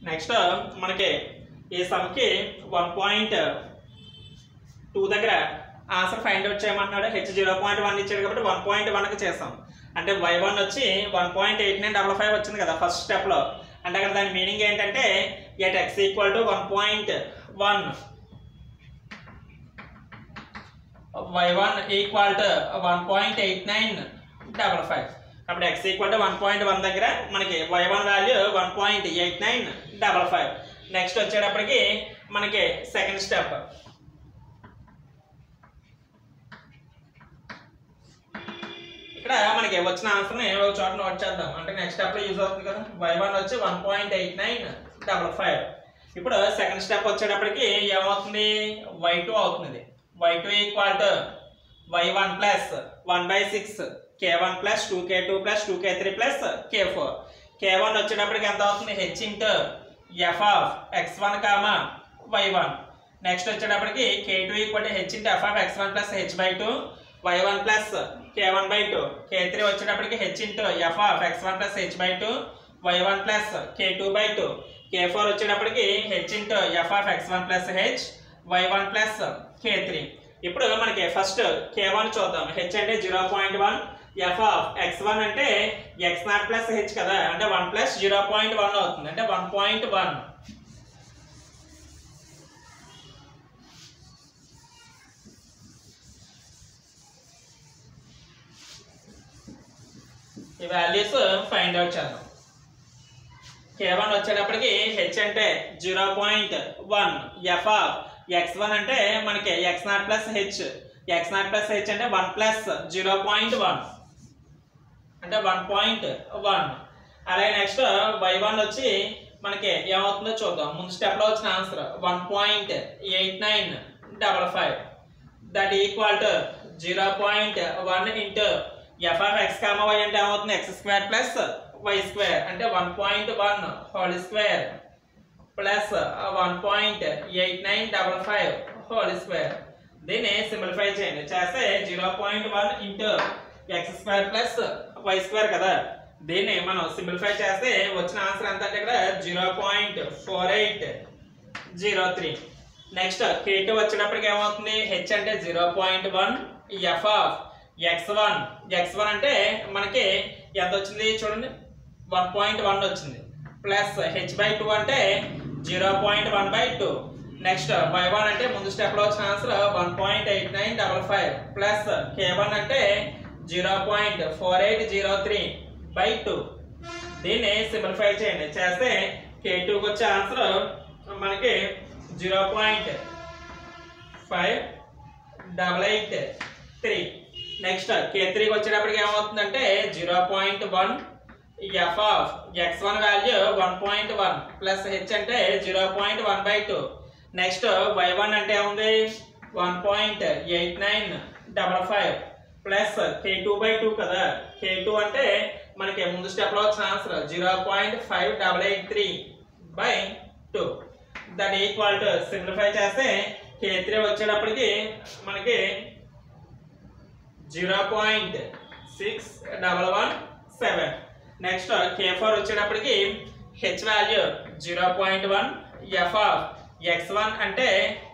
next మనకి ఈ సమ్కి వన్ పాయింట్ టూ దగ్గర ఆన్సర్ ఫైండ్ అవుట్ చేయమంటున్నాడు హెచ్ జీరో పాయింట్ వన్ ఇచ్చాడు కాబట్టి వన్ పాయింట్ వన్కి చేసాం అంటే వై వన్ వచ్చి one point eight nine double five వచ్చింది కదా ఫస్ట్ స్టెప్లో అంటే అక్కడ దాని మీనింగ్ ఏంటంటే at X equal to one point one why one equal to one point eight nine double five కాబట్టి X equal to one point one దగ్గర మనకి why one value one point eight nine double five next వచ్చేటప్పటికి మనకి second step ఇక్కడ మనకి వచ్చిన ఆన్సర్ని ఒక చోట నోట్ చేద్దాం అంటే నెక్స్ట్ స్టెప్ లో యూజ్ అవుతుంది కదా వై వన్ వచ్చి one point eight nine double five ఇప్పుడు సెకండ్ స్టెప్ వచ్చేటప్పటికి ఏమవుతుంది వై టూ అవుతుంది Y two equal to why one plus one by six K one plus two K two plus two K three plus K four K one వచ్చేటప్పటికి ఎంత అవుతుంది H into F of X one comma why one next వచ్చేటప్పటికి K two equal to H into F of X one plus H by two why one plus K one by two K three వచ్చేటప్పటికి H into F of X one plus H by two why one plus K two by two K four వచ్చేటప్పటికి H into F of X one plus H Y one plus K three ఇప్పుడు మనకి first K one చూద్దాం H అంటే zero point one F of X one అంటే X not plus H కదా అంటే one plus zero point one అవుతుంది అంటే one point one ఈ వాల్యూస్ ఫైండ్ అవుట్ చేద్దాం కే వన్ వచ్చేటప్పటికి హెచ్ అంటే zero point one F of X one అంటే మనకి X not plus H X not plus H అంటే one plus zero point one అంటే వన్ పాయింట్ వన్ అలాగే next why one వచ్చి మనకి ఏమవుతుందో చూద్దాం ముందు స్టెప్లో వచ్చిన answer one point eight nine double five that equal to zero point one into F of X comma why అంటే ఏమవుతుంది X square plus why square అంటే one point one whole square plus one point eight nine double five whole square దీన్ని simplify చేయండి చేస్తే zero point one into X square plus why square కదా దీన్ని మనం simplify చేస్తే వచ్చిన ఆన్సర్ ఎంత అంటే ఇక్కడ zero point four eight zero three next కే టూ వచ్చేటప్పటికి ఏమవుతుంది హెచ్ అంటే zero point one F of X one X one అంటే మనకి ఎంత వచ్చింది చూడండి వన్ పాయింట్ వన్ వచ్చింది ప్లస్ హెచ్ బై టూ అంటే zero point one by two next why one అంటే ముందు స్టెప్లో వచ్చిన answer one point eight nine double five plus కే వన్ అంటే zero point four eight zero three by two దీన్ని simplify చేయండి చేస్తే కే టూకి వచ్చే ఆన్సర్ మనకి zero point five double eight three next కే త్రీకి వచ్చేటప్పటికి ఏమవుతుందంటే zero point one F of X one value one point one plus H అంటే zero point one by two next why one అంటే ఏముంది one point eight nine double five plus K two by two కదా K two అంటే మనకి ముందు స్టెప్లో వచ్చిన answer zero point five double eight three by two that equal to simplify చేస్తే కే three వచ్చేటప్పటికి మనకి zero point six double one seven next కే four వచ్చేటప్పటికి H value zero point one F of X one అంటే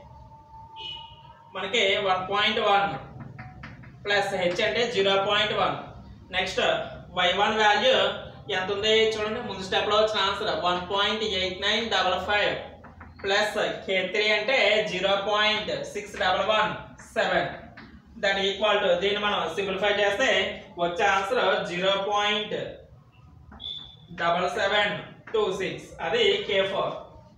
మనకి one point one plus H అంటే zero point one next why one value ఎంత ఉంది చూడండి ముందు స్టెప్లో వచ్చిన answer one point eight nine double five plus కే త్రీ అంటే zero point six double one seven that equal to దీన్ని మనం సింప్లిఫై చేస్తే వచ్చే answer zero point double seven two six అది కే ఫోర్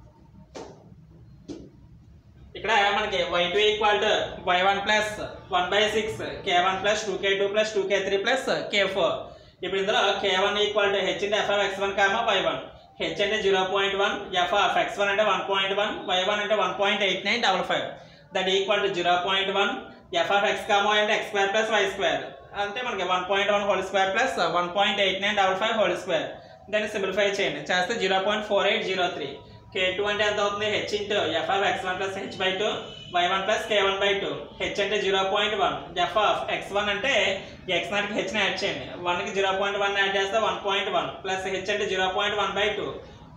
ఇక్కడ మనకి why two equal to why one plus one by six K one plus two K two plus two K three plus K four ఇప్పుడు ఇందులో K one equal to H అంటే F of X one comma why one H అంటే zero point one F of X one అంటే one point one why one అంటే one point eight nine double five that equal to zero point one F of X comma అంటే x square plus why square అంటే మనకి one point one whole square plus one point eight nine double five whole square దాన్ని simplify చేయండి చేస్తే zero point four eight zero three k two అంటే ఎంత అవుతుంది H into F of X one plus H by two why one plus K one by two h అంటే zero point one F of X one అంటే x నాట్కి హెచ్ని add చేయండి వన్కి zero point one add చేస్తే one point one plus H అంటే zero point one by two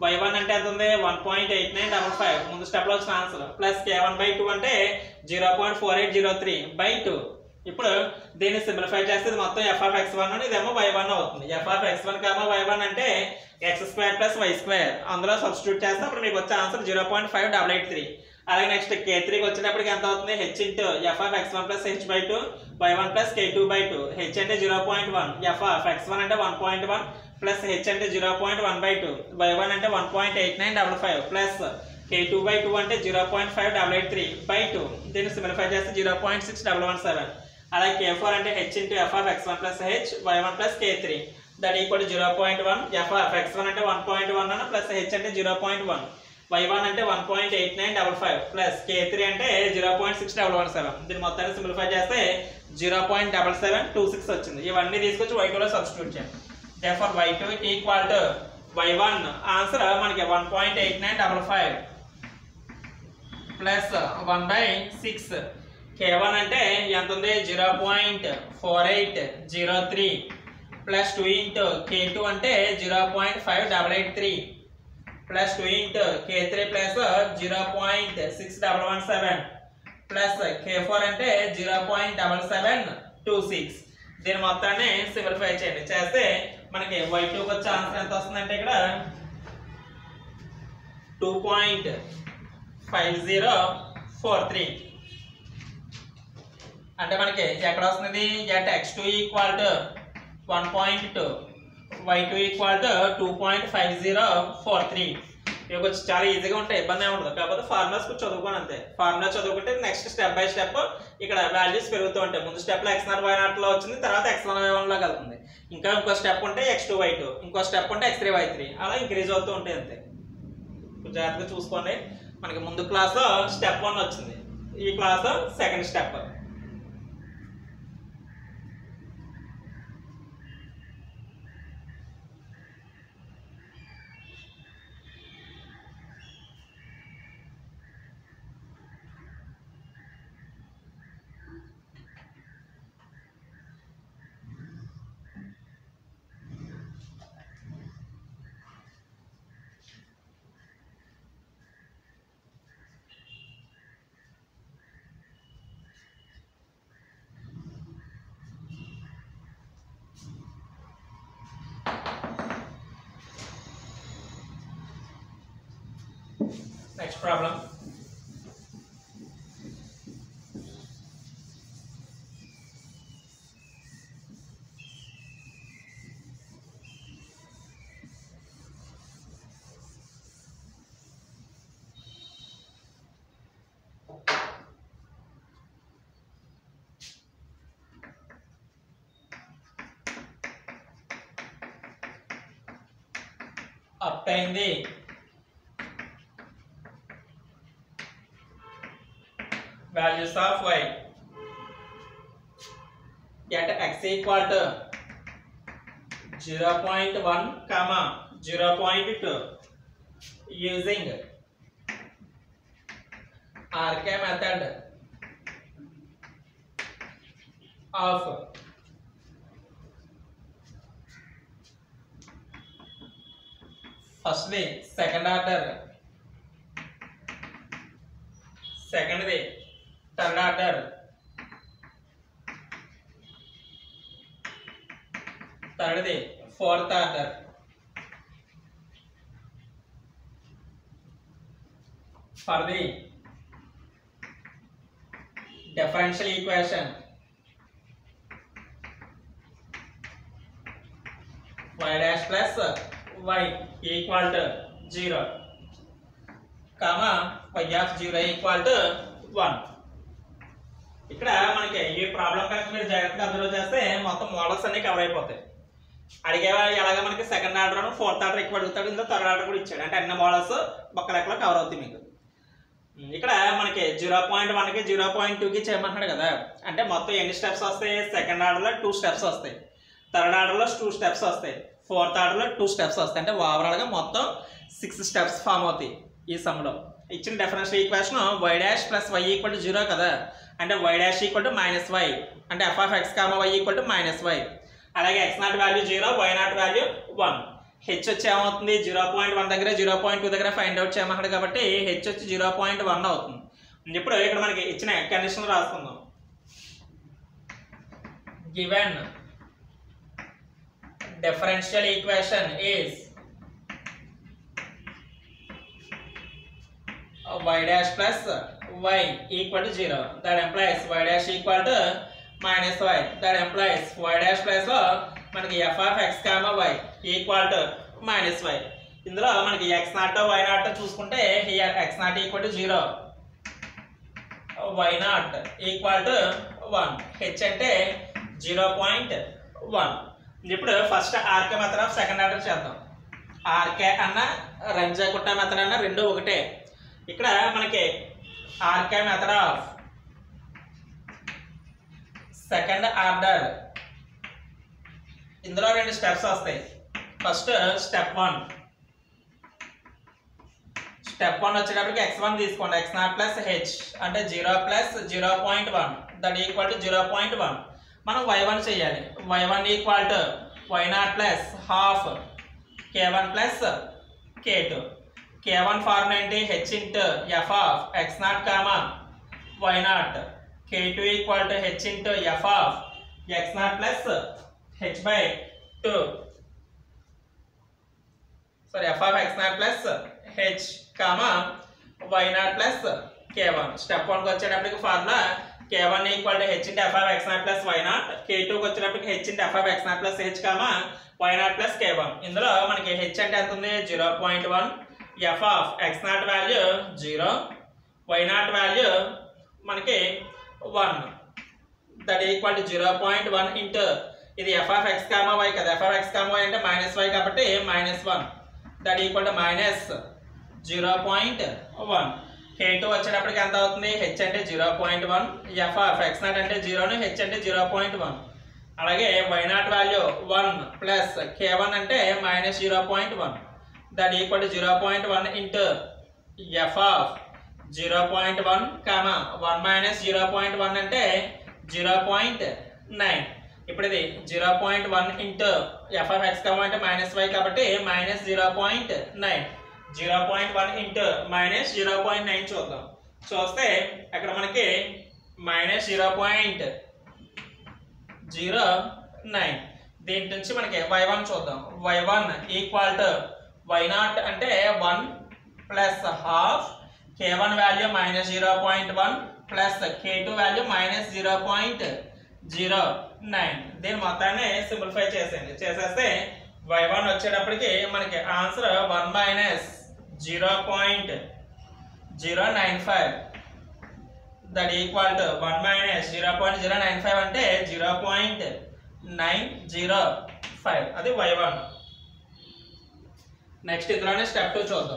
why one అంటే ఎంత ఉంది one point eight nine double five ముందు స్టెప్లో వచ్చిన answer plus K one by two అంటే zero point four eight zero three by two ఇప్పుడు దీన్ని సింప్లిఫై చేస్తే ఇది మొత్తం ఎఫ్ ఆఫ్ ఎక్స్ వన్ ఇదేమో వై వన్ అవుతుంది f of X one comma why one అంటే x square plus why square అందులో సబ్స్టిట్యూట్ చేస్తే అప్పుడు మీకు వచ్చే answer zero point five double eight three అలాగే నెక్స్ట్ కే త్రీకి వచ్చినప్పటికి ఎంత అవుతుంది H into F of X one plus H by two why one plus K two by two h అంటే zero point one F of X one అంటే one point one plus H అంటే zero point one by two why one అంటే one point eight nine double five plus K two by two అంటే zero point five double eight three by two దీన్ని simplify చేస్తే zero point six double one seven అలాగే k four అంటే h into F of X one plus H Y one plus K three that equal zero point one F of X one అంటే one point one అన్న plus H అంటే zero point one why one అంటే one point eight nine double five plus కే three అంటే zero point six double one seven దీని మొత్తాన్ని simplify చేస్తే zero point double seven two six వచ్చింది ఇవన్నీ తీసుకొచ్చి వై టూలో సబ్స్టిట్యూట్ చేయండి therefore y two equal to why one answer మనకి one point eight nine double five plus one by six K one అంటే ఎంత ఉంది zero point four eight zero three plus two into k two అంటే zero point five double eight three plus two into k three plus zero point six double one seven plus కే four అంటే zero point double seven two six దీని మొత్తాన్ని simplify చేయండి చేస్తే మనకి y టూకి వచ్చే answer ఎంత వస్తుందంటే ఇక్కడ two point five zero four three అంటే మనకి ఎక్కడ వస్తుంది at x two equal to one point two y two equal to two point five zero four three ఇవి వచ్చి చాలా ఈజీగా ఉంటాయి ఇబ్బంది ఏమి ఉండదు కాకపోతే ఫార్ములాస్ కొంచెం చదువుకోని అంతే ఫార్ములా చదువుకుంటే నెక్స్ట్ స్టెప్ బై స్టెప్ ఇక్కడ వాల్యూస్ పెరుగుతూ ఉంటాయి ముందు స్టెప్లో ఎక్స్ నాట్ వై నాట్లో వచ్చింది తర్వాత ఎక్స్ వన్ వై వన్లోకి వెళ్తుంది ఇంకా ఇంకో స్టెప్ ఉంటే ఎక్స్ టూ వై టూ ఇంకో స్టెప్ ఉంటే ఎక్స్ త్రీ వై త్రీ అలా ఇంక్రీజ్ అవుతూ ఉంటాయి అంతే కొంచెం జాగ్రత్తగా చూసుకోండి మనకి ముందు క్లాస్ స్టెప్ వన్ వచ్చింది ఈ class second step next problem obtain the values of y at x equal to 0.1 comma 0.2 using RK method of ఫస్ట్ది సెకండ్ ఆర్డర్ సెకండ్ది థర్డ్ ఆర్డర్ థర్డ్ది fourth order for the differential equation y dash plus y equal to 0 comma y of 0 equal to 1 ఇక్కడ మనకి ఈ problem కనుక మీరు జాగ్రత్తగా observe చేస్తే మొత్తం మోడల్స్ అన్ని కవర్ అయిపోతాయి అడిగేవా ఎలాగ మనకి సెకండ్ ఆర్డర్ ఫోర్త్ ఆర్డర్ ఎక్కువ అడుగుతాడు ఇందులో థర్డ్ ఆర్డర్ కూడా ఇచ్చాడు అంటే అన్ని మోడల్స్ ఒక్క లెక్కలో కవర్ అవుతాయి మీకు ఇక్కడ మనకి జీరో పాయింట్ వన్కి జీరో పాయింట్ టూకి చేయమంటున్నాడు కదా అంటే మొత్తం ఎన్ని స్టెప్స్ వస్తాయి సెకండ్ ఆర్డర్లో టూ స్టెప్స్ వస్తాయి థర్డ్ ఆర్డర్లో టూ స్టెప్స్ వస్తాయి ఫోర్త్ ఆర్డర్లో టూ స్టెప్స్ వస్తాయి అంటే ఓవరాల్గా మొత్తం సిక్స్ స్టెప్స్ ఫామ్ అవుతాయి ఈ సమ్లో ఇచ్చిన differential equation y dash plus y equal to zero కదా అంటే y dash equal to minus y అంటే F of X comma y equal to minus y అలాగే x not value zero y not value one h వచ్చి ఏమవుతుంది zero point one దగ్గర zero point two దగ్గర find out చేయమన్నాడు కాబట్టి H వచ్చి zero point one అవుతుంది ఇప్పుడు ఇక్కడ మనకి ఇచ్చిన కండిషన్ రాసుకుందాం given differential equation is uh, y dash plus y equal to 0 that implies y dash equal to minus y that implies y dash plus లో మనకి f of x comma y equal to minus y ఇందులో మనకి x naught y naught చూసుకుంటే here x naught equal to zero y naught equal to one H అంటే zero point one ఇప్పుడు first RK method of second order చేద్దాం RK అన్న Runge Kutta method అన్న రెండు ఒకటే ఇక్కడ మనకి RK method of second order ఇందులో రెండు స్టెప్స్ వస్తాయి first step one step one వచ్చేటప్పటికి ఎక్స్ వన్ తీసుకోండి ఎక్స్ నాట్ ప్లస్ హెచ్ అంటే zero plus zero point one that equal to zero point one మనం వై వన్ చేయాలి y one equal to y not plus half k one plus K two k one form ఏంటి h into F of x not comma y naught k two equal to H into F of x not plus H by two sorry f of x not plus h comma y not plus K one step వన్కి వచ్చేటప్పటికి formula k one equal to H into F of x not plus y naught k టూకి వచ్చేటప్పటికి H into F of x not plus h comma y not plus K one ఇందులో మనకి h అంటే ఎంత ఉంది zero point one F of x not value zero y not value మనకి one that equal to zero point one into ఇది f of X comma y కదా f of X comma why అంటే minus y కాబట్టి minus one that equal to minus zero point one k two వచ్చేటప్పటికి ఎంత అవుతుంది h అంటే zero point one F of x not అంటే జీరోను h అంటే జీరో పాయింట్ వన్ అలాగే y not value one plus K one అంటే minus zero point one that equal to zero point one into F of zero point one comma one minus zero point one అంటే zero point nine ఇప్పుడు ఇది zero point one into F of X comma అంటే minus y కాబట్టి minus zero point nine zero point one into minus zero point nine చూద్దాం చూస్తే అక్కడ మనకి minus zero point zero nine దీని నుంచి మనకి వై వన్ చూద్దాం y one equal to y not అంటే one plus half k one value minus zero point one plus కే two value minus zero point zero nine దీని మొత్తాన్ని simplify చేసేయండి చేసేస్తే y one వచ్చేటప్పటికి మనకి answer one minus zero point zero nine five that equal to one minus zero point zero nine five అంటే zero point nine zero five అది y one next ఇందులోనే step two చూద్దాం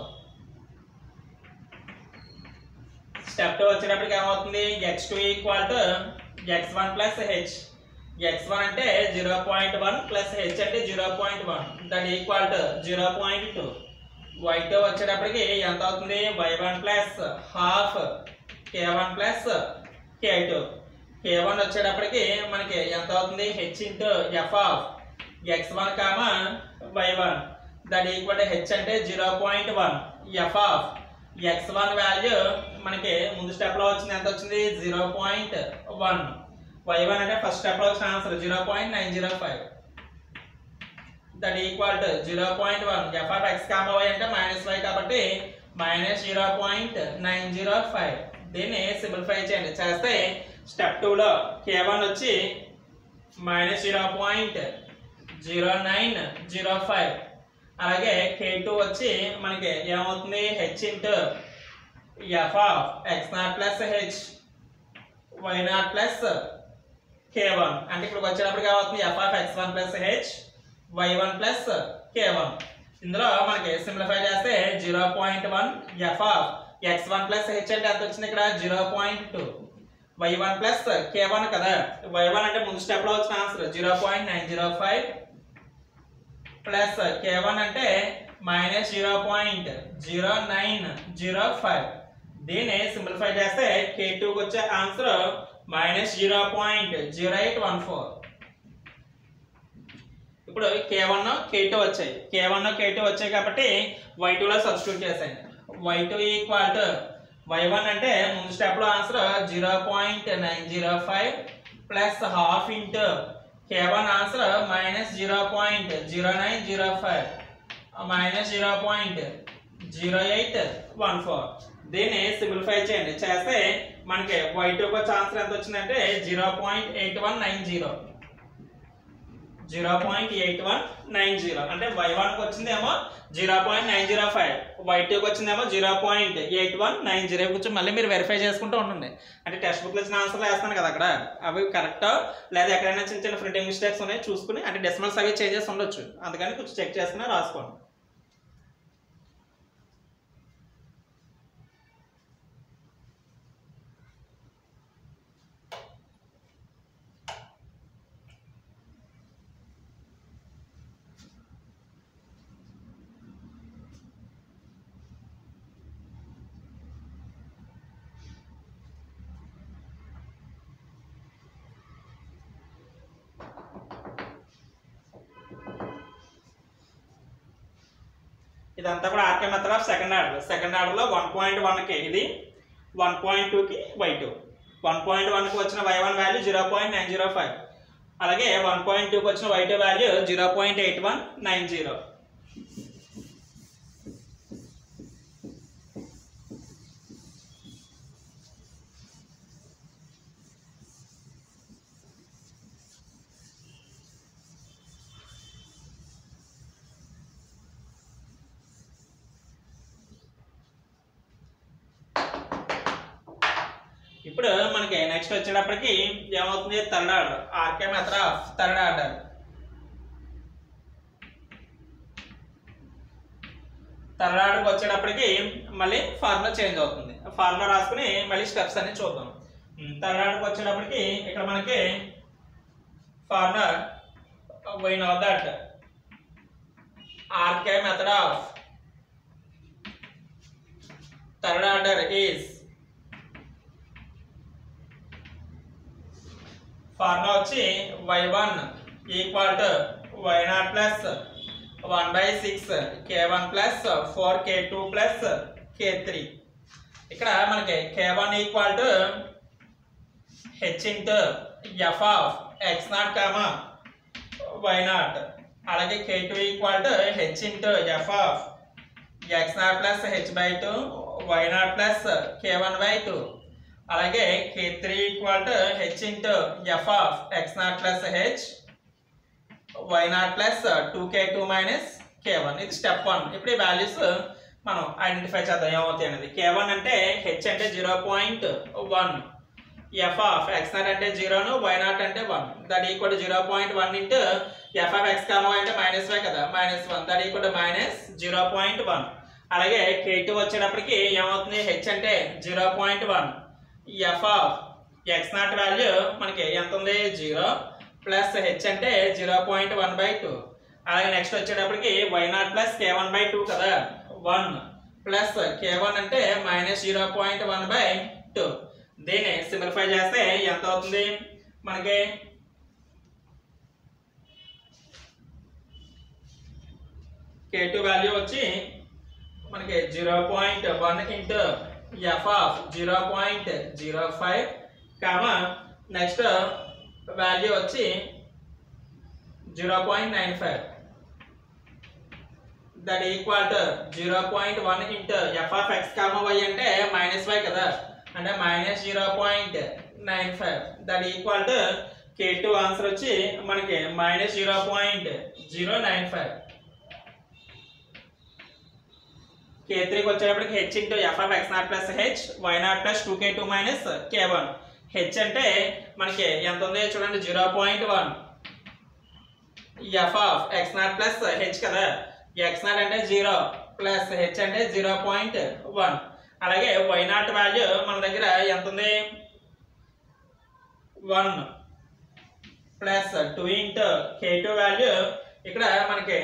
step two వచ్చేటప్పటికి ఏమవుతుంది x two equal to x one plus H x one అంటే zero point one plus H అంటే zero point one that equal to zero point two y two వచ్చేటప్పటికి ఎంత అవుతుంది y one plus half k one plus కే two k one వచ్చేటప్పటికి మనకి ఎంత అవుతుంది H into F of X one comma why one that equal to H అంటే zero point one F of X one value మనకి ముందు స్టెప్లో వచ్చింది ఎంత వచ్చింది zero point one why one అంటే ఫస్ట్ స్టెప్లో వచ్చిన answer zero point nine zero five that equal to zero point one F of X comma why అంటే మైనస్ వై కాబట్టి minus zero point nine zero five దీన్ని simplify చేయండి చేస్తే step టూలో k one వచ్చి minus zero point zero nine zero five అలాగే k two వచ్చి మనకి ఏమవుతుంది h into F of x not plus H y not plus K one అంటే ఇక్కడికి వచ్చేటప్పటికి ఏమవుతుంది f of X one plus H Y one plus K one ఇందులో మనకి సింప్లిఫై చేస్తే zero point one F of X one plus H అంటే ఎంత వచ్చింది ఇక్కడ zero point two why one plus K one కదా వై వన్ అంటే ముందు స్టెప్లో వచ్చిన answer zero point nine zero five plus కే వన్ అంటే minus zero point zero nine zero five దీన్ని సింప్లిఫై చేస్తే కే టూకి వచ్చే answer minus zero point zero eight one four ఇప్పుడు కే వన్ కే టూ వచ్చాయి కే వన్ కే టూ వచ్చాయి కాబట్టి why టూలో సబ్స్టిట్యూట్ చేసాయి y two equal to why one అంటే ముందు స్టెప్లో answer zero point nine zero five plus half into k one answer minus zero point zero nine zero five minus zero point zero eight one four దీన్ని simplify చేయండి చేస్తే మనకి y టూకి వచ్చే answer ఎంత వచ్చిందంటే zero point eight one nine zero zero point eight one nine zero అంటే y వన్కి వచ్చిందేమో zero point nine zero five y టూకి వచ్చిందేమో zero point eight one nine zero కొంచెం మళ్ళీ మీరు వెరిఫై చేసుకుంటూ ఉండండి అంటే టెక్స్ట్ బుక్లో ఇచ్చిన ఆన్సర్లు వేస్తాను కదా అక్కడ అవి కరెక్టా లేదా ఎక్కడైనా చిన్న చిన్న ప్రింటింగ్ మిస్టేక్స్ ఉన్నాయి చూసుకుని అంటే డెసిమల్స్ అవి చేంజెస్ ఉండొచ్చు అందుకని కొంచెం చెక్ చేసుకుని రాసుకోండి ఇదంతా కూడా RK method of second order second ఆర్డర్లో వన్ పాయింట్ వన్కి ఇది వన్ పాయింట్ టూకి వై టూ వన్ పాయింట్ వన్కి వచ్చిన y one value zero point nine zero five అలాగే వన్ పాయింట్ టూకి వచ్చిన y two value zero point eight one nine zero ఇప్పుడు మనకి నెక్స్ట్ వచ్చేటప్పటికి ఏమవుతుంది third order RK method of third order third ఆర్డర్కి వచ్చేటప్పటికి మళ్ళీ ఫార్ములా చేంజ్ అవుతుంది ఫార్ములా రాసుకుని మళ్ళీ స్టెప్స్ అన్ని చూద్దాం థర్డ్ ఆర్డర్కి వచ్చేటప్పటికి ఇక్కడ మనకి formula we know that RK method of third order is formula వచ్చి y one equal to y not plus one by six K one plus four k two plus K three ఇక్కడ మనకి k one equal to H into F of x not comma y not అలాగే k two equal to H into F of x not plus H by two y not plus K one by two అలాగే k three equal to H into F of x not plus H y not plus two K two minus k one ఇది step one ఇప్పుడు ఈ values మనం identify చేద్దాం ఏమవుతాయి అనేది k one అంటే h అంటే zero point one F of x not అంటే జీరోను వై నాట్ అంటే one that equal zero point one into F of x comma అంటే మైనస్ వై కదా minus one that equal minus zero point one అలాగే k two వచ్చేటప్పటికి ఏమవుతుంది H అంటే zero point one F of x not value మనకి ఎంత ఉంది zero plus H అంటే zero point one by two అలాగే నెక్స్ట్ వచ్చేటప్పటికి y not plus K one by two కదా వన్ ప్లస్ కే వన్ అంటే minus zero point one by two దీన్ని simplify చేస్తే ఎంత అవుతుంది మనకి కే టూ వాల్యూ వచ్చి మనకి zero point one into F of zero point zero five comma next value వచ్చి zero point nine five that equal to zero point one into F of X comma why అంటే minus y కదా అంటే minus zero point nine five that equal to k two answer వచ్చి మనకి minus zero point zero nine five k త్రీకి వచ్చేటప్పటికి H into F of x not plus H y not plus two K two minus k one H అంటే మనకి ఎంత ఉంది చూడండి zero point one F of x not plus H కదా x not అంటే zero plus H అంటే zero point one అలాగే y not value మన దగ్గర ఎంత ఉంది one plus two into k two value ఇక్కడ మనకి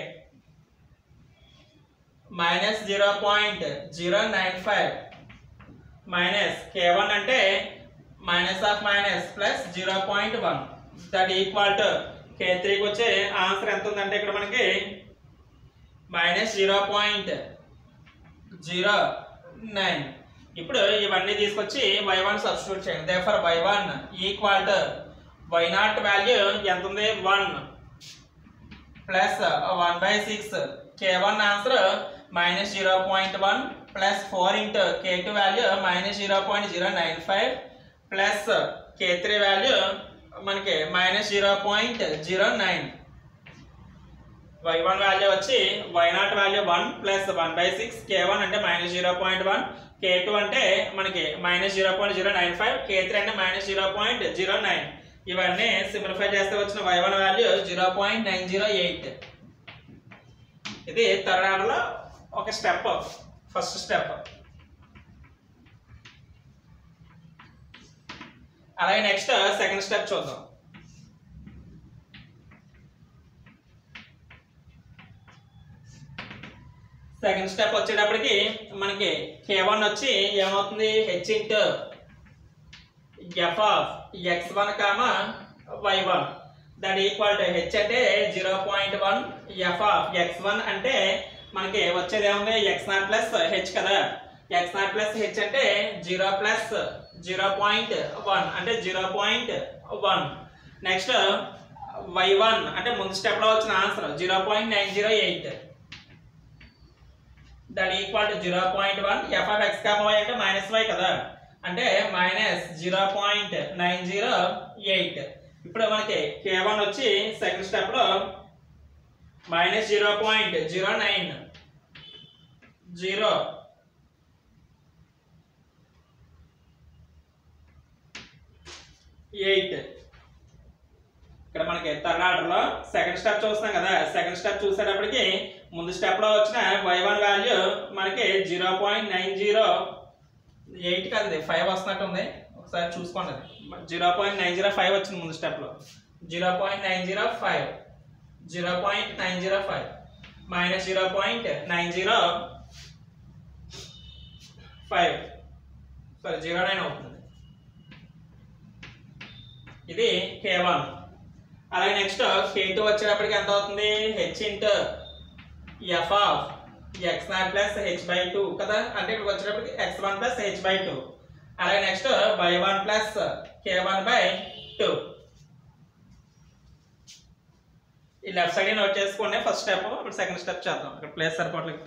minus zero point zero nine five minus k one అంటే minus of minus plus zero point one that equal to k త్రీకి వచ్చే ఆన్సర్ ఎంత ఉందంటే ఇక్కడ మనకి minus zero point zero nine ఇప్పుడు ఇవన్నీ తీసుకొచ్చి వై వన్ సబ్స్టిట్యూట్ చేయండి therefore y one equal to y not value ఎంత ఉంది one plus one by six K one answer minus zero point one plus four into k two value minus zero point zero nine five plus K three value మనకి minus zero point zero nine y one value వచ్చి y not value one plus one by six K one అంటే minus zero point one k two అంటే మనకి minus zero point zero nine five k three అంటే minus zero point zero nine ఇవన్నీ simplify చేస్తే వచ్చిన y one value zero point nine zero eight ఇది third ఆర్డర్లో ఒక స్టెప్ ఫస్ట్ స్టెప్ అలాగే నెక్స్ట్ సెకండ్ స్టెప్ చూద్దాం సెకండ్ స్టెప్ వచ్చేటప్పటికి మనకి కే వన్ వచ్చి ఏమవుతుంది h into F of X one comma why one that equal to H అంటే zero point one F of X one అంటే మనకి వచ్చేది ఏముంది ఎక్స్ నాట్ ప్లస్ హెచ్ కదా ఎక్స్ నాట్ ప్లస్ హెచ్ అంటే zero plus zero point one అంటే zero point one next why one అంటే ముందు స్టెప్లో వచ్చిన answer zero point nine zero eight that equal to zero point one F of x comma y అంటే minus y కదా అంటే minus zero point nine zero eight ఇప్పుడు మనకి k one వచ్చి సెకండ్ స్టెప్ లో minus zero point zero nine zero eight ఇక్కడ మనకి third order లో సెకండ్ స్టెప్ చూస్తున్నాం కదా సెకండ్ స్టెప్ చూసేటప్పటికి ముందు స్టెప్ లో వచ్చిన వై వన్ వాల్యూ మనకి zero point nine zero eight కదండి ఫైవ్ వస్తున్నట్టు ఉంది ఒకసారి చూసుకోండి zero point nine zero five వచ్చింది ముందు స్టెప్ లో zero point nine zero five zero point nine zero five minus zero point nine zero five sorry zero nine అవుతుంది ఇది కే వన్ అలాగే నెక్స్ట్ కే టూ వచ్చేటప్పటికి ఎంత అవుతుంది H into F of x not plus H by two కదా అంటే ఇక్కడికి వచ్చేటప్పటికి x one plus H by two అలాగే next why one plus K one by two ఈ లెఫ్ట్ సైడ్ నోట్ చేసుకోండి ఫస్ట్ స్టెప్ ఇప్పుడు సెకండ్ స్టెప్ చేద్దాం ఇక్కడ ప్లేస్ సరిపోవట్లేదు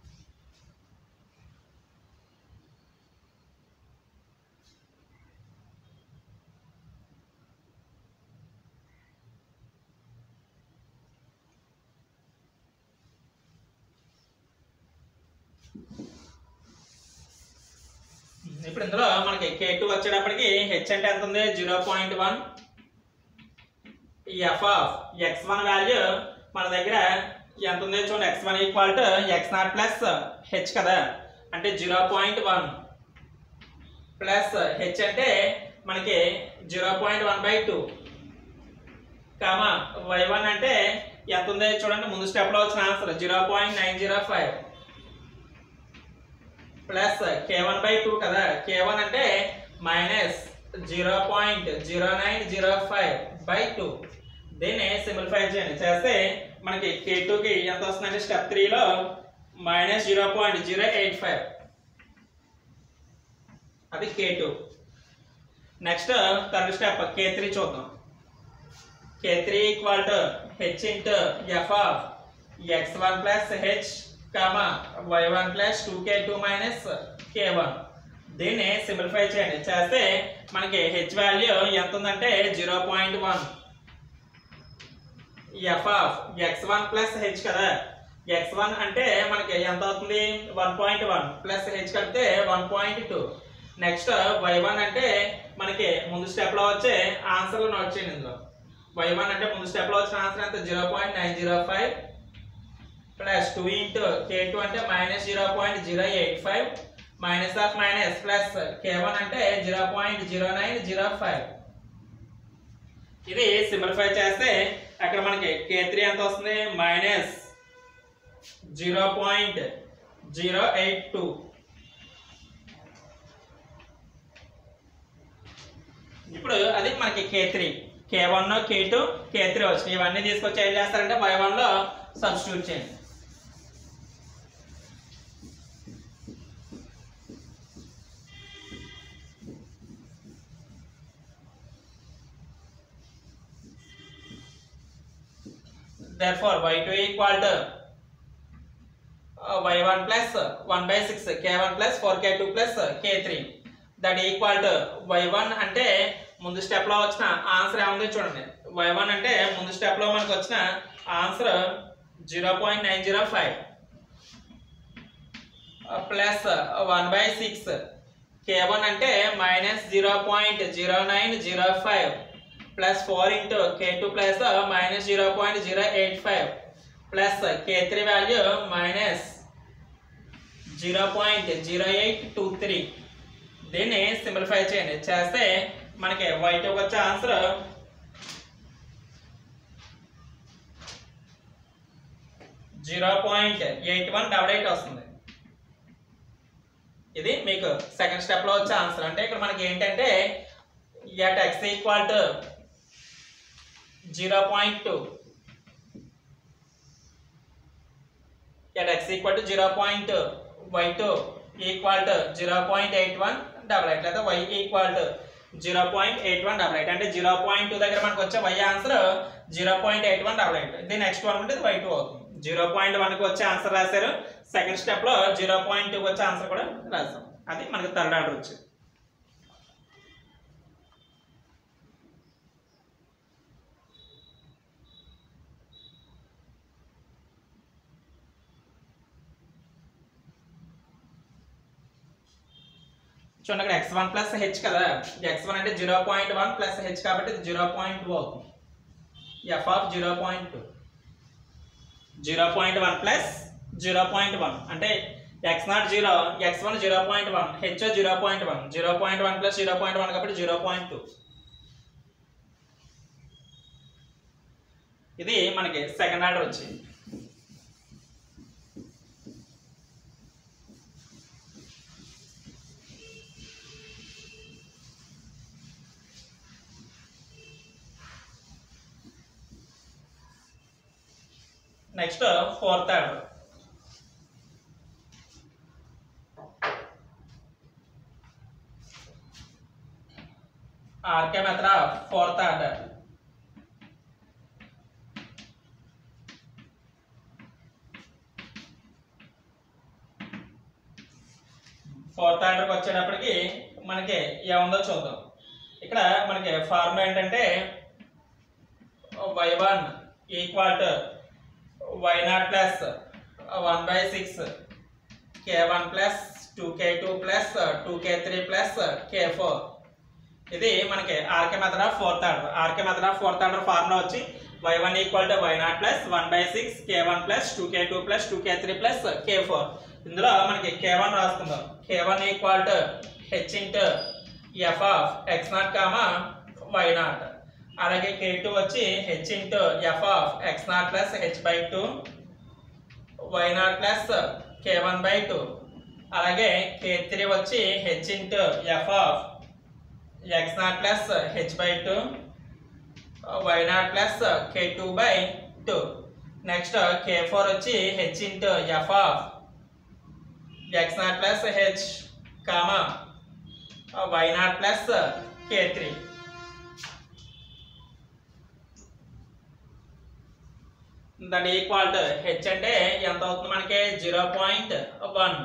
ఇప్పుడు ఇందులో మనకి కే టూ వచ్చేటప్పటికి హెచ్ అంటే ఎంత ఉంది zero point one F of X one value మన దగ్గర ఎంత ఉంది చూడండి x one equal to x not plus H కదా అంటే zero point one plus H అంటే మనకి zero point one by two comma why one అంటే ఎంత ఉంది చూడండి ముందు స్టెప్లో వచ్చిన answer zero point nine zero five plus K one by two కదా కే వన్ అంటే minus zero point zero nine zero five by two దీన్ని సింప్లిఫై చేయండి చేస్తే మనకి కే టూకి ఎంత వస్తుందంటే స్టెప్ త్రీలో minus zero point zero eight five అది k two next third step k three చూద్దాం k three equal to H into F of X one plus h comma why one plus two K two minus k one దీన్ని simplify చేయండి చేస్తే మనకి h value ఎంత ఉందంటే zero point one F of X one plus H కదా x one అంటే మనకి ఎంత అవుతుంది one point one plus h కలిపితే one point two next why one అంటే మనకి ముందు స్టెప్లో వచ్చే ఆన్సర్లు నోట్ చేయండి ఇందులో వై వన్ అంటే ముందు స్టెప్లో వచ్చిన ఆన్సర్ ఎంత zero point nine zero five plus two into k two అంటే minus zero point zero eight five minus of minus plus K one అంటే zero point zero nine zero five ఇది simplify చేస్తే అక్కడ మనకి కే త్రీ ఎంత వస్తుంది minus zero point zero eight two ఇప్పుడు అది మనకి k three k one k two కే త్రీ వచ్చినాయి ఇవన్నీ తీసుకొచ్చి ఏం చేస్తారంటే వై వన్లో సబ్స్టిట్యూట్ చేయండి therefore y2 equal to uh, y1 plus 1 by 6 k1 plus 4k2 plus k3 that equal to y1 అంటే ముందు స్టెప్ లో వచ్చిన ఆన్సర్ ఏముందో చూడండి y1 అంటే ముందు స్టెప్ లో మనకు వచ్చిన answer zero point nine zero five plus one by six K one అంటే minus zero point zero nine zero five plus four into k two plus minus zero point zero eight five plus కే three value minus zero point zero eight two three దీన్ని simplify చేయండి చేస్తే మనకి వైట్ వచ్చే answer zero point eight one double eight వస్తుంది ఇది మీకు second step లో వచ్చే ఆన్సర్ అంటే ఇక్కడ మనకి ఏంటంటే at X equal to zero point two at X equal to zero point y two equal to zero point eight one double eight లేదా y equal to zero point eight one double eight అంటే zero point two దగ్గర మనకు వచ్చే y answer zero point eight one double eight దీని next one ఉంటే y two అవుతుంది zero point వన్కి వచ్చే ఆన్సర్ రాశారు సెకండ్ స్టెప్లో జీరో పాయింట్ టూకి వచ్చే ఆన్సర్ కూడా రాసాం అది మనకి థర్డ్ ఆర్డర్ వచ్చింది చూడండి అక్కడ ఎక్స్ వన్ ప్లస్ హెచ్ కదా ఎక్స్ వన్ అంటే zero point one plus h కాబట్టి ఇది జీరో పాయింట్ టూ అవుతుంది f of zero point two zero point one plus zero point one అంటే X not zero x one zero point one h zero point one zero point one plus zero point one కాబట్టి zero point two ఇది మనకి second order వచ్చింది next fourth order RK మాత్ర fourth order fourth ఆర్డర్కి వచ్చేటప్పటికి మనకి ఏముందో చూద్దాం ఇక్కడ మనకి ఫార్ములా ఏంటంటే y one equal to y not plus one by six K one plus two K two plus two K three plus K four ఇది మనకి RK method of fourth order RK method of fourth order formula వచ్చి y one equal to y not plus one by six K one plus two K two plus two K three plus K four ఇందులో మనకి k one రాసుకుందాం k one equal to H into F of x not comma y not అలాగే k two వచ్చి h into F of x not plus H by two y not plus K one by two అలాగే k three వచ్చి h into F of x not plus H by two y not plus K two by two next K four వచ్చి h into F of x not plus h comma y not plus K three దాని equal to H అంటే ఎంత అవుతుంది మనకి zero point one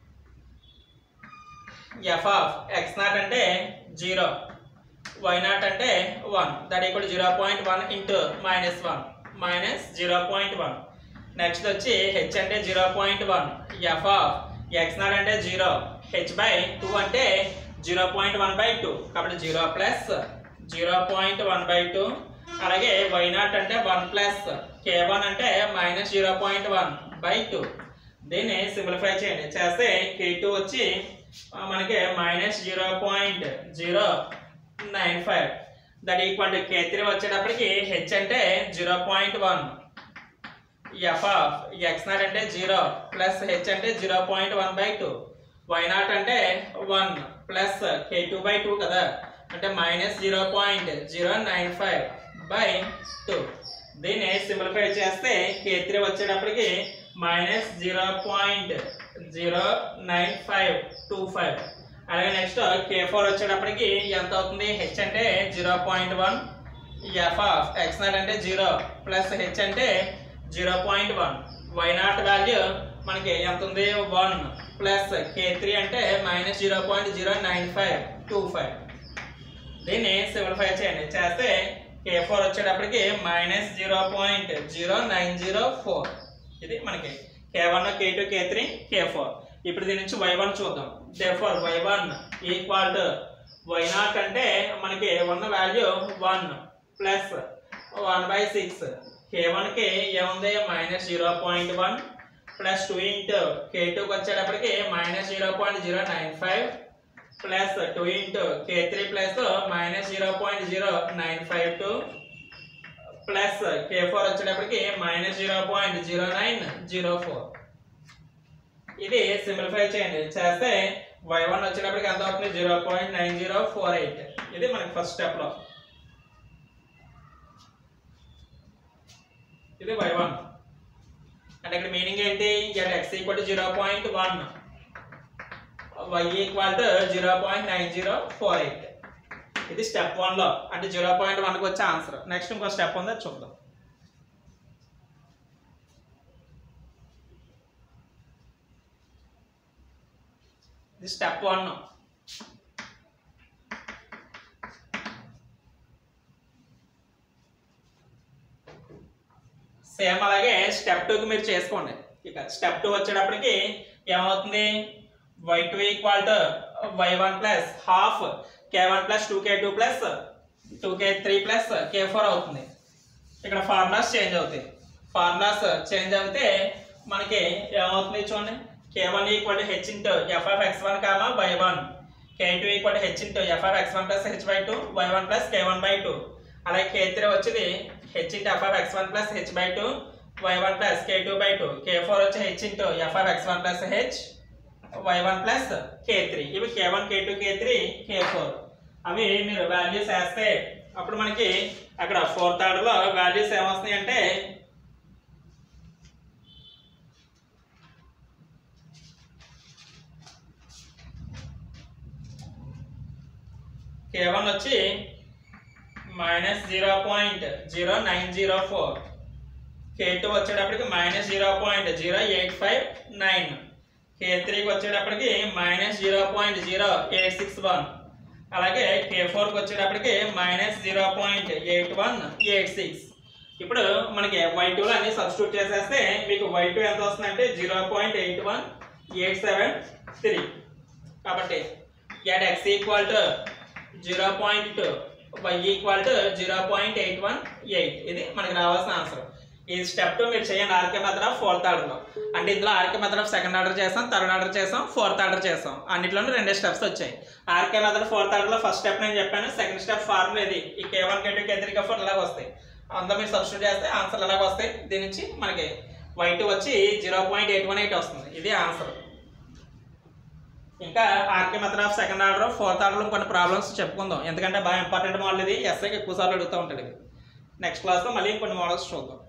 F of x not అంటే zero y not అంటే one that equal zero point one into minus one minus zero point one next వచ్చి h అంటే zero point one F of x not అంటే zero h by two అంటే zero point one by two కాబట్టి zero plus zero point one by two అలాగే y not అంటే one plus కే one అంటే minus zero point one by two దీన్ని simplify చేయండి చేస్తే k two వచ్చి ఆ, మనకి minus zero point zero nine five that equal to k three వచ్చేటప్పటికి హెచ్ అంటే zero point one F of x not అంటే జీరో ప్లస్ హెచ్ అంటే zero point one by two y not అంటే one plus K two by two కదా అంటే minus zero point zero nine five by two దీన్ని simplify చేస్తే కే three వచ్చేటప్పటికి minus zero point zero nine five two five అలాగే next కే four వచ్చేటప్పటికి ఎంత అవుతుంది హెచ్ అంటే zero point one F of x not అంటే జీరో ప్లస్ హెచ్ అంటే zero point one y not value మనకి ఎంత ఉంది వన్ ప్లస్ కే త్రీ అంటే minus zero point zero nine five two five దీన్ని సింప్లిఫై చేయండి చేస్తే కే ఫోర్ వచ్చేటప్పటికి minus zero point zero nine zero four ఇది మనకి కే వన్ కే టూ కే త్రీ కే ఫోర్ ఇప్పుడు దీని నుంచి వై వన్ చూద్దాం therefore y one equal to y not అంటే మనకి ఉన్న value one plus one by six k వన్కి ఏముంది minus zero point one plus two into k టూకి వచ్చేటప్పటికి minus zero point zero nine five plus two into k three plus minus zero point zero nine five two plus కే four వచ్చేటప్పటికి minus zero point zero nine zero four ఇది simplify చేయండి చేస్తే y one వచ్చేటప్పటికి ఎంత అవుతుంది zero point nine zero four eight ఇది మనకి first స్టెప్లో ఇది వై వన్ అంటే ఇక్కడ మీనింగ్ ఏంటి ఇక్కడ x equal to zero point one y equal to zero point nine zero four eight ఇది స్టెప్ వన్లో అంటే జీరో పాయింట్ వన్కి వచ్చే ఆన్సర్ నెక్స్ట్ ఇంకో స్టెప్ ఉందో చూద్దాం ఇది స్టెప్ వన్ సేమ్ అలాగే స్టెప్ టూకి మీరు చేసుకోండి ఇక స్టెప్ టూ వచ్చేటప్పటికి ఏమవుతుంది why two equal to why one plus half k one plus two K two plus two K three plus K four అవుతుంది ఇక్కడ ఫార్ములాస్ చేంజ్ అవుతాయి ఫార్ములాస్ చేంజ్ అవుతే మనకి ఏమవుతుంది చూడండి k one equal to H into F of X one comma why one k two equal to H into F of X one plus H by two why one plus K one by two అలాగే k three వచ్చేది h into F of X one plus H by two why one plus K two by two K four వచ్చి h into F of X one plus H Y one plus K three ఇవి k one k two కే three k four అవి మీరు values వేస్తే అప్పుడు మనకి అక్కడ fourth ఆర్డర్లో values ఏమొస్తాయి అంటే కే వన్ వచ్చి minus zero point zero nine zero four k two వచ్చేటప్పటికి minus zero point zero eight five nine k త్రీకి వచ్చేటప్పటికి minus zero point zero eight six one అలాగే కే ఫోర్కి వచ్చేటప్పటికి minus zero point eight one eight six ఇప్పుడు మనకి why టూలో అన్ని సబ్స్టిట్యూట్ చేసేస్తే మీకు వై టూ ఎంత వస్తుందంటే zero point eight one eight seven three కాబట్టి at X equal to zero point two y equal to zero point eight one eight ఇది మనకి రావాల్సిన ఆన్సర్ ఈ స్టెప్ టూ మీరు చేయండి ఆర్కే మెథడ్ ఆఫ్ ఫోర్త్ ఆర్డర్లో అంటే ఇందులో RK method of second order చేసాం థర్డ్ ఆర్డర్ చేసాం ఫోర్త్ ఆర్డర్ చేసాం అన్నిట్లోనూ రెండే స్టెప్స్ వచ్చాయి ఆర్కే మెథడ్ ఫోర్త్ ఆర్డర్లో ఫస్ట్ స్టెప్ నేను చెప్పాను సెకండ్ స్టెప్ ఫార్ములా ఇది ఈ కే వన్ కే టూ కే త్రీ కే ఫోర్ ఇలాగ వస్తాయి అంతా మీరు సబ్స్టిట్యూట్ చేస్తే ఆన్సర్ ఇలాగ వస్తాయి దీని నుంచి మనకి వై టూ వచ్చి zero point eight one eight వస్తుంది ఇది ఆన్సర్ ఇంకా RK method of second order fourth ఆర్డర్లో కొన్ని ప్రాబ్లమ్స్ చెప్పుకుందాం ఎందుకంటే బాగా ఇంపార్టెంట్ మోడల్ ఇది ఎస్ఐకి ఎక్కువ సార్లు అడుగుతూ ఉంటాడు ఇది నెక్స్ట్ క్లాస్లో మళ్ళీ కొన్ని మోడల్స్ చూద్దాం